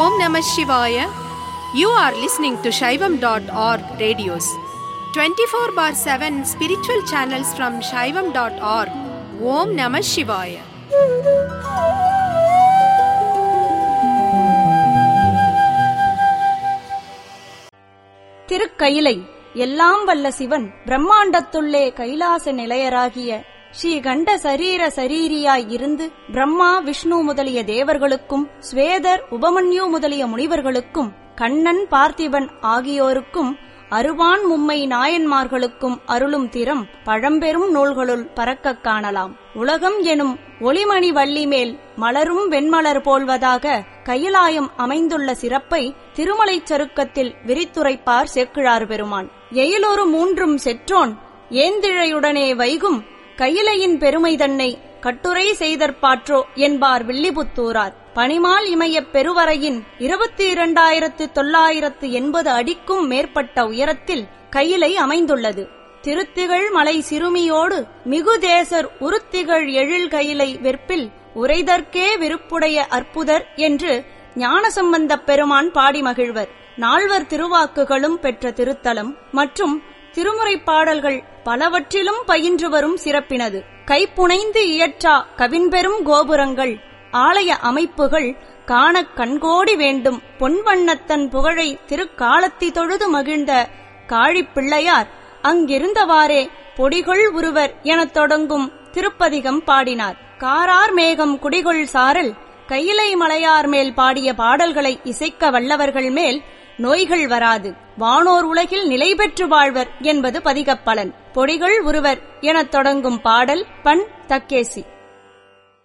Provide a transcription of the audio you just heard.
Om Namah Shivaya. You are listening to Shaivam.org radios. 24 bar 7 spiritual channels from Shaivam.org. Om Namah Shivaya. திருக்கயிலை எல்லாம் வல்ல சிவன் பிரம்மாண்டத்துள்ளே கைலாச நிலையராகிய ஸ்ரீ கண்ட சரீர சரீரியாய் இருந்து பிரம்மா விஷ்ணு முதலிய தேவர்களுக்கும் ஸ்வேதர் உபமன்யு முதலிய முனிவர்களுக்கும் கண்ணன் பார்த்திபன் ஆகியோருக்கும் அருவான் மும்மை நாயன்மார்களுக்கும் அருளும் திறம் பழம்பெரும் நூல்களுள் பறக்கக் காணலாம் உலகம் எனும் ஒளிமணி வள்ளி மேல் மலரும் வெண்மலர் போல்வதாக கையிலாயம் அமைந்துள்ள சிறப்பை திருமலைச் சருக்கத்தில் விரித்துரைப்பார் சேக்கிழார் பெருமான் எயிலொரு மூன்றும் செற்றோன் ஏந்திழையுடனே வைகும் கையிலையின் பெருமை தன்னை கட்டுரை செய்தற்பாற்றோ என்பார் வில்லிபுத்தூரார் பனிமால் இமயப் பெருவரையின் இருபத்தி இரண்டாயிரத்து தொள்ளாயிரத்து எண்பது அடிக்கும் மேற்பட்ட உயரத்தில் கையிலை அமைந்துள்ளது திருத்திகள் மலை சிறுமியோடு மிகுதேசர் உருத்திகள் எழில் கையிலை வெற்பில் உரைதற்கே விருப்புடைய அற்புதர் என்று ஞானசம்பந்தப் பெருமான் பாடி மகிழ்வர் நால்வர் திருவாக்குகளும் பெற்ற திருத்தலம் மற்றும் திருமுறை பாடல்கள் பலவற்றிலும் பயின்று வரும் சிறப்பினது கைப்புனைந்து இயற்றா கவின்பெரும் கோபுரங்கள் ஆலய அமைப்புகள் காணக் கண்கோடி வேண்டும் பொன்வண்ணத்தன் புகழை திருக்காலத்தி தொழுது மகிழ்ந்த காழிப்பிள்ளையார் அங்கிருந்தவாறே பொடிகொள் உருவர் எனத் தொடங்கும் திருப்பதிகம் பாடினார் காரார் மேகம் குடிகொள் சாரல் கையிலை மலையார் மேல் பாடிய பாடல்களை இசைக்க வல்லவர்கள் மேல் நோய்கள் வராது வானோர் உலகில் நிலை பெற்று வாழ்வர் என்பது பதிகப்பலன் பொடிகள் உருவர் எனத் தொடங்கும் பாடல் பண் தக்கேசி